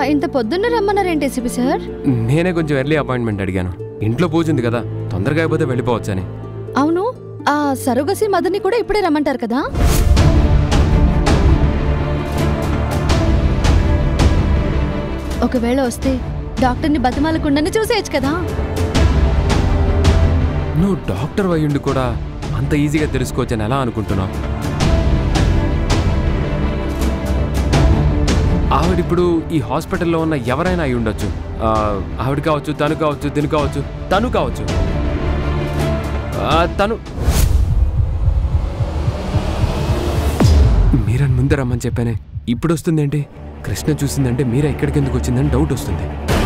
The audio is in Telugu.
ఇంత పొద్దున్న రమ్మన్నారేంటి ఏసీపీ సార్ నేనే కొంచెం ఎర్లీ అపాయింట్మెంట్ అడిగాను ఇంట్లో పూజ ఉంది కదా తొందరగా అయిపోతే వెళ్ళిపోవచ్చని అవును ఆ సరోగసి మదర్ని కూడా ఇప్పుడే రమ్మంటారు కదా ఒకవేళ వస్తే డాక్టర్ని బతిమాలకుండానే చూసేయచ్చు కదా నువ్వు డాక్టర్ అయ్యుండి కూడా అంత ఈజీగా తెలుసుకోవచ్చని ఎలా అనుకుంటున్నావు ఆవిడిప్పుడు ఈ హాస్పిటల్లో ఉన్న ఎవరైనా అయి ఉండొచ్చు ఆ, ఆవిడ కావచ్చు తను కావచ్చు తిను కావచ్చు తను కావచ్చు ఆ, తను మీరని ముందే రమ్మని చెప్పానే ఇప్పుడు వస్తుందేంటి కృష్ణ చూసిందంటే మీరే ఎక్కడికి ఎందుకు వచ్చిందని డౌట్ వస్తుంది